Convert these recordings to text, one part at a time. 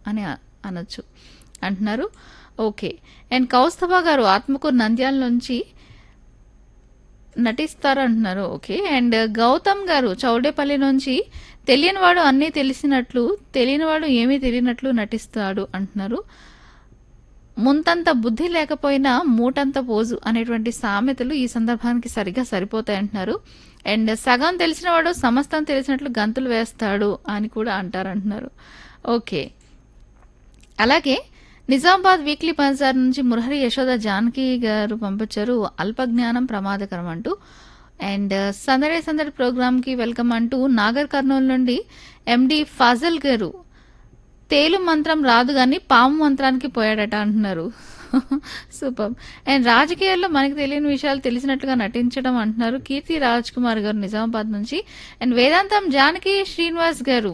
అని అ- అనొచ్చు అంటున్నారు ఓకే అండ్ కౌస్తభ గారు ఆత్మకూరు నంద్యాల నుంచి నటిస్తారు అంటున్నారు ఓకే అండ్ గౌతమ్ గారు చౌడేపల్లి నుంచి తెలియనివాడు అన్నీ తెలిసినట్లు తెలియనివాడు ఏమీ తెలియనట్లు నటిస్తాడు అంటున్నారు ముంతంత బుద్ధి లేకపోయినా మూటంత పోజు అనేటువంటి సామెతలు ఈ సందర్భానికి సరిగా సరిపోతాయి అంటున్నారు అండ్ సగం తెలిసినవాడు సమస్తం తెలిసినట్లు గంతులు వేస్తాడు అని కూడా అంటారు అంటున్నారు ఓకే అలాగే నిజామాబాద్ వీక్లీ బజార్ నుంచి మురహరి యశోద జానకి గారు పంపించారు అల్పజ్ఞానం ప్రమాదకరం అంటూ అండ్ సందడి సందడి ప్రోగ్రామ్కి వెల్కమ్ అంటూ నాగర్ కర్నూలు నుండి ఎండి ఫాజల్ గారు తేలు మంత్రం రాదు కానీ పాము మంత్రానికి పోయాడట అంటున్నారు సూపర్ అండ్ రాజకీయాల్లో మనకి తెలియని విషయాలు తెలిసినట్లుగా నటించడం అంటున్నారు కీర్తి రాజ్ కుమార్ గారు నిజామాబాద్ నుంచి అండ్ వేదాంతం జానకి శ్రీనివాస్ గారు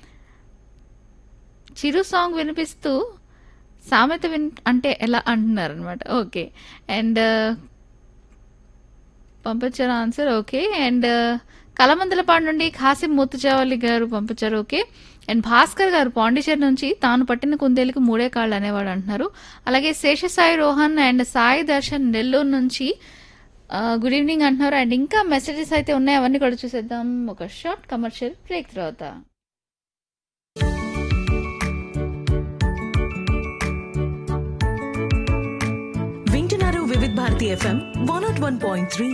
చిరు సాంగ్ వినిపిస్తూ సామెత విన్ అంటే ఎలా అంటున్నారు అనమాట ఓకే అండ్ పంపించారు ఆన్సర్ ఓకే అండ్ కలమందలపాడు నుండి ఖాసిం ముత్తుచావల్లి గారు పంపించారు ఓకే అండ్ భాస్కర్ గారు పాండిచేరి నుంచి తాను పట్టిన కుందేలకు మూడే కాళ్ళు అనేవాడు అంటున్నారు అలాగే శేషసాయి రోహన్ అండ్ సాయి దర్శన్ నెల్లూరు నుంచి ఆ, గుడ్ ఈవినింగ్ అంటున్నారు అండ్ ఇంకా మెసేజెస్ అయితే ఉన్నాయి అవన్నీ కూడా చూసేద్దాం ఒక షార్ట్ కమర్షియల్ బ్రేక్ తర్వాత వింటున్నారు Vividh Bharati FM one nought one point three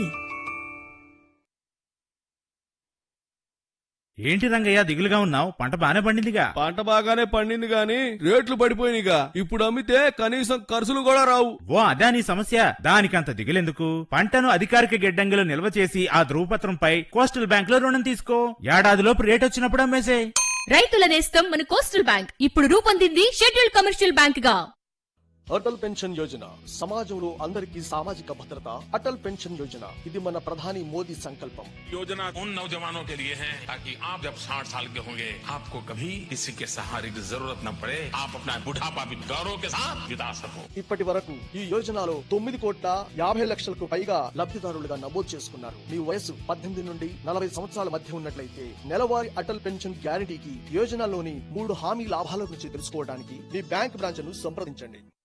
ఏంటి రంగయ్య దిగులుగా ఉన్నావు పంట బానే పండిందిగా పంట బాగానే పండింది గాని రేట్లు పడిపోయినాయిగా ఇప్పుడు అమ్మితే కనీసం ఖర్చులు కూడా రావు ఓ అదా నీ సమస్య దానికంత దిగులెందుకు పంటను అధికారిక గిడ్డంగిలో నిల్వ చేసి ఆ ధృవపత్రంపై కోస్టల్ బ్యాంక్ లో రుణం తీసుకో ఏడాదిలోపు రేట్ వచ్చినప్పుడు అమ్మేసే రైతుల నేస్తం మన కోస్టల్ బ్యాంక్ ఇప్పుడు రూపొందింది షెడ్యూల్ కమర్షియల్ బ్యాంక్ గా అటల్ పెన్షన్ యోజన సమాజంలో అందరికీ సామాజిక భద్రత అటల్ పెన్షన్ యోజన ఇది మన ప్రధాని మోదీ సంకల్పం योजना उन नौजवानों के लिए है ताकि आप जब 60 साल के होंगे आपको कभी किसी के सहारे की जरूरत न पड़े आप अपना बुढ़ापा भी गौरव के साथ बिता सको ఇప్పటి వరకు ఈ యోజనలో తొమ్మిది కోట్ల యాభై లక్షలకు పైగా లబ్ధిదారులుగా నమోదు చేసుకున్నారు మీ వయసు పద్దెనిమిది నుండి నలభై సంవత్సరాల మధ్య ఉన్నట్లయితే నెలవారీ అటల్ పెన్షన్ గ్యారంటీకి యోజనలోని మూడు హామీ లాభాల గురించి తెలుసుకోవడానికి మీ బ్యాంక్ బ్రాంచ్ ను సంప్రదించండి